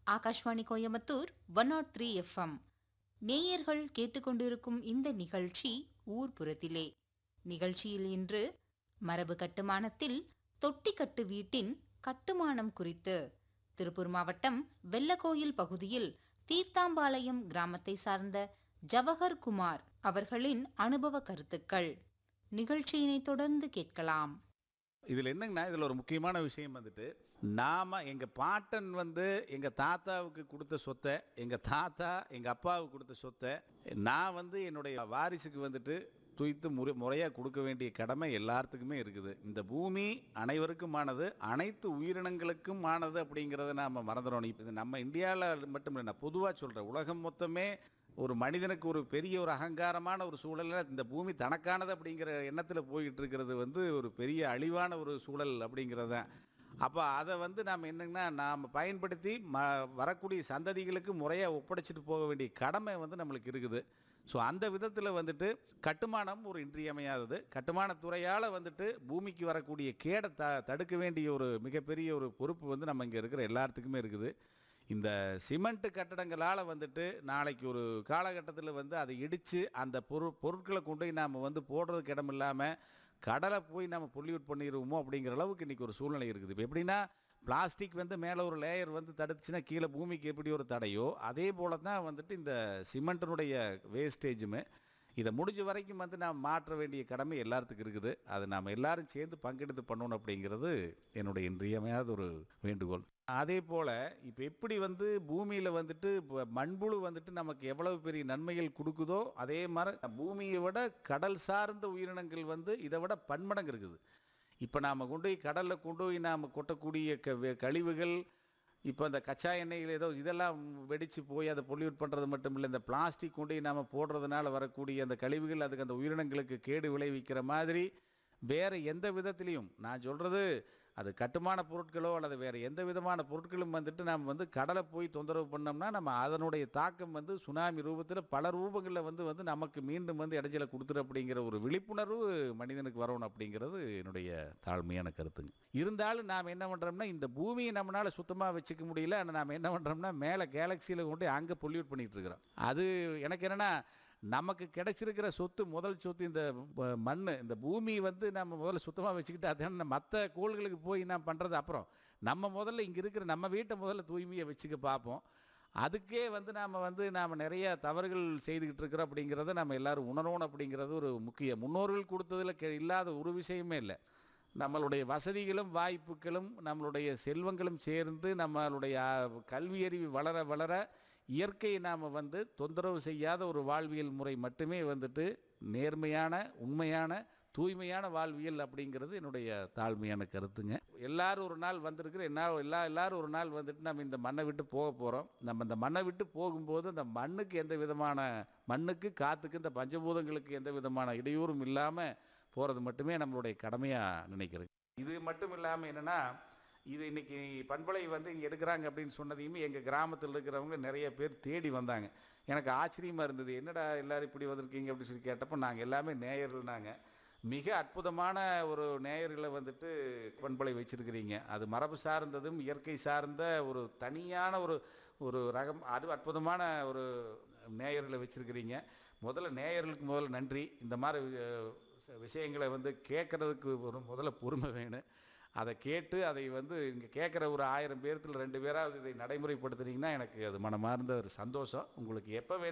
Akashvani Coimbatore one nought three FM நேயர்கள் கேட்டுக்கொண்டிருக்கும் இந்த நிகழ்ச்சி ஊர்புறத்திலே நிகழ்ச்சியில் இன்று மரபு கட்டுமானத்தில் தொட்டிக்கட்டு வீட்டின் கட்டுமானம் குறித்து திருப்பூர் மாவட்டம் வெள்ளக்கோயில் பகுதியில் தீர்த்தாம்பாளையம் கிராமத்தை சார்ந்த ஜவஹர் குமார் அவர்களின் அனுபவ கருத்துக்கள் நிகழ்ச்சியினை தொடர்ந்து கேட்கலாம் இதில் என்னங்கன்னா இதில் ஒரு முக்கியமான விஷயம் வந்துட்டு நாம் எங்கள் பாட்டன் வந்து எங்கள் தாத்தாவுக்கு கொடுத்த சொத்தை எங்கள் தாத்தா எங்கள் அப்பாவுக்கு கொடுத்த சொத்தை நான் வந்து என்னுடைய வாரிசுக்கு வந்துட்டு துய்த்து முறை முறையாக கொடுக்க வேண்டிய கடமை எல்லாத்துக்குமே இருக்குது இந்த பூமி அனைவருக்குமானது அனைத்து உயிரினங்களுக்கும் ஆனது அப்படிங்கிறத நாம் மறந்துடணும் இப்போ இது நம்ம இந்தியாவில் மட்டும் இல்லை நான் பொதுவாக சொல்கிறேன் உலகம் மொத்தமே ஒரு மனிதனுக்கு ஒரு பெரிய ஒரு அகங்காரமான ஒரு சூழலில் இந்த பூமி தனக்கானது அப்படிங்கிற எண்ணத்தில் போயிட்டு இருக்கிறது வந்து ஒரு பெரிய அழிவான ஒரு சூழல் அப்படிங்கிறது தான் அப்போ அதை வந்து நாம் என்னங்கன்னா நாம் பயன்படுத்தி ம வரக்கூடிய சந்ததிகளுக்கு முறையாக ஒப்படைச்சிட்டு போக வேண்டிய கடமை வந்து நம்மளுக்கு இருக்குது ஸோ அந்த விதத்தில் வந்துட்டு கட்டுமானம் ஒரு இன்றியமையாதது கட்டுமானத்துறையால் வந்துட்டு பூமிக்கு வரக்கூடிய கேடை த தடுக்க வேண்டிய ஒரு மிகப்பெரிய ஒரு பொறுப்பு வந்து நம்ம இங்கே இருக்கிற எல்லாத்துக்குமே இருக்குது இந்த சிமெண்ட் கட்டடங்களால் வந்துட்டு நாளைக்கு ஒரு காலகட்டத்தில் வந்து அதை இடித்து அந்த பொரு பொருட்களை கொண்டு போய் நாம் வந்து போடுறதுக்கு இடம் இல்லாமல் கடலை போய் நம்ம பொல்யூட் பண்ணிடுவோமோ அப்படிங்கிற அளவுக்கு இன்றைக்கி ஒரு சூழ்நிலை இருக்குது இப்போ எப்படின்னா பிளாஸ்டிக் வந்து மேலே ஒரு லேயர் வந்து தடுத்துச்சுன்னா கீழே பூமிக்கு எப்படி ஒரு தடையோ அதே போல தான் வந்துட்டு இந்த சிமெண்ட்டினுடைய வேஸ்டேஜுமே இதை முடிஞ்ச வரைக்கும் வந்து நாம் மாற்ற வேண்டிய கடமை எல்லாத்துக்கும் இருக்குது அது நாம் எல்லாரும் சேர்ந்து பங்கெடுத்து பண்ணணும் அப்படிங்கிறது என்னுடைய இன்றியமையாத ஒரு வேண்டுகோள் அதே போல் இப்போ எப்படி வந்து பூமியில் வந்துட்டு இப்போ மண்புழு வந்துட்டு நமக்கு எவ்வளவு பெரிய நன்மைகள் கொடுக்குதோ அதே மாதிரி பூமியை விட கடல் சார்ந்த உயிரினங்கள் வந்து இதை விட பன்மடங்கு இருக்குது இப்போ நாம் கொண்டு போய் கடலில் கொண்டு போய் நாம் கொட்டக்கூடிய க வே- கழிவுகள் இப்போ இந்த கச்சா எண்ணெய்கள் ஏதோ இதெல்லாம் வெடித்து போய் அதை பொல்யூட் பண்ணுறது மட்டும் இல்லை இந்த பிளாஸ்டிக் கொண்டு போய் நாம் போடுறதுனால வரக்கூடிய அந்த கழிவுகள் அதுக்கு அந்த உயிரினங்களுக்கு கேடு விளைவிக்கிற மாதிரி வேறு எந்த விதத்திலையும் நான் சொல்கிறது அது கட்டுமான பொருட்களோ அல்லது வேறு எந்த விதமான பொருட்களும் வந்துட்டு நாம் வந்து கடலை போய் தொந்தரவு பண்ணோம்னா நம்ம அதனுடைய தாக்கம் வந்து சுனாமி ரூபத்தில் பல ரூபங்களில் வந்து வந்து நமக்கு மீண்டும் வந்து இடைஞ்சலை கொடுத்துரு அப்படிங்கிற ஒரு விழிப்புணர்வு மனிதனுக்கு வரணும் அப்படிங்கிறது என்னுடைய தாழ்மையான கருத்துங்க இருந்தாலும் நாம் என்ன பண்ணுறோம்னா இந்த பூமியை நம்மளால் சுத்தமாக வச்சுக்க முடியல ஆனால் நாம் என்ன பண்ணுறோம்னா மேலே கேலக்சியில் கொண்டு அங்கே பொல்யூட் பண்ணிகிட்டு இருக்கிறோம் அது எனக்கு என்னென்னா நமக்கு கிடைச்சிருக்கிற சொத்து முதல் சொத்து இந்த மண் இந்த பூமி வந்து நம்ம முதல்ல சுத்தமாக வச்சுக்கிட்டு அதான மற்ற கோள்களுக்கு போய் நான் பண்ணுறது அப்புறம் நம்ம முதல்ல இங்கே இருக்கிற நம்ம வீட்டை முதல்ல தூய்மையை வச்சுக்க பார்ப்போம் அதுக்கே வந்து நாம் வந்து நாம் நிறைய தவறுகள் செய்துக்கிட்டு இருக்கிறோம் அப்படிங்கிறத நம்ம எல்லாரும் உணரணும் அப்படிங்கிறது ஒரு முக்கிய முன்னோர்கள் கொடுத்ததில் கெ- இல்லாத ஒரு விஷயமே இல்லை நம்மளுடைய வசதிகளும் வாய்ப்புகளும் நம்மளுடைய செல்வங்களும் சேர்ந்து நம்மளுடைய ஆ, கல்வி அறிவு வளர வளர இயற்கையை நாம் வந்து தொந்தரவு செய்யாத ஒரு வாழ்வியல் முறை மட்டுமே வந்துட்டு நேர்மையான உண்மையான தூய்மையான வாழ்வியல் அப்படிங்கிறது என்னுடைய தாழ்மையான கருத்துங்க எல்லாரும் ஒரு நாள் வந்திருக்கிற என்ன எல்லா எல்லாரும் ஒரு நாள் வந்துட்டு நம்ம இந்த மண்ணை விட்டு போக போகிறோம் நம்ம இந்த மண்ணை விட்டு போகும்போது அந்த மண்ணுக்கு எந்த விதமான மண்ணுக்கு காற்றுக்கு இந்த பஞ்சபூதங்களுக்கு எந்த விதமான இடையூறும் இல்லாமல் போகிறது மட்டுமே நம்மளுடைய கடமையாக நினைக்கிறேன் இது மட்டும் இல்லாமல் என்னென்னா இது இன்னைக்கு பண்பலை வந்து இங்கே எடுக்கிறாங்க அப்படின்னு சொன்னதையுமே எங்கள் கிராமத்தில் இருக்கிறவங்க நிறைய பேர் தேடி வந்தாங்க எனக்கு ஆச்சரியமாக இருந்தது என்னடா எல்லாரும் இப்படி வந்திருக்கீங்க அப்படின்னு சொல்லி கேட்டப்போ நாங்கள் எல்லாமே நேயர்கள்னாங்க மிக அற்புதமான ஒரு நேயர்களை வந்துட்டு பண்பலை வச்சிருக்கிறீங்க அது மரபு சார்ந்ததும் இயற்கை சார்ந்த ஒரு தனியான ஒரு ஒரு ரகம் அது அற்புதமான ஒரு நேயர்களை வச்சிருக்கிறீங்க முதல்ல நேயர்களுக்கு முதல்ல நன்றி இந்த மாதிரி அஹ், விஷயங்களை வந்து கேட்குறதுக்கு ஒரு முதல்ல பொறுமை வேணும் அதை கேட்டு அதை வந்து இங்கே கேட்குற ஒரு ஆயிரம் பேர்த்தில் ரெண்டு பேராவது இதை நடைமுறைப்படுத்துனீங்கன்னா எனக்கு அது மனமார்ந்த ஒரு சந்தோஷம் உங்களுக்கு எப்போ வேணும்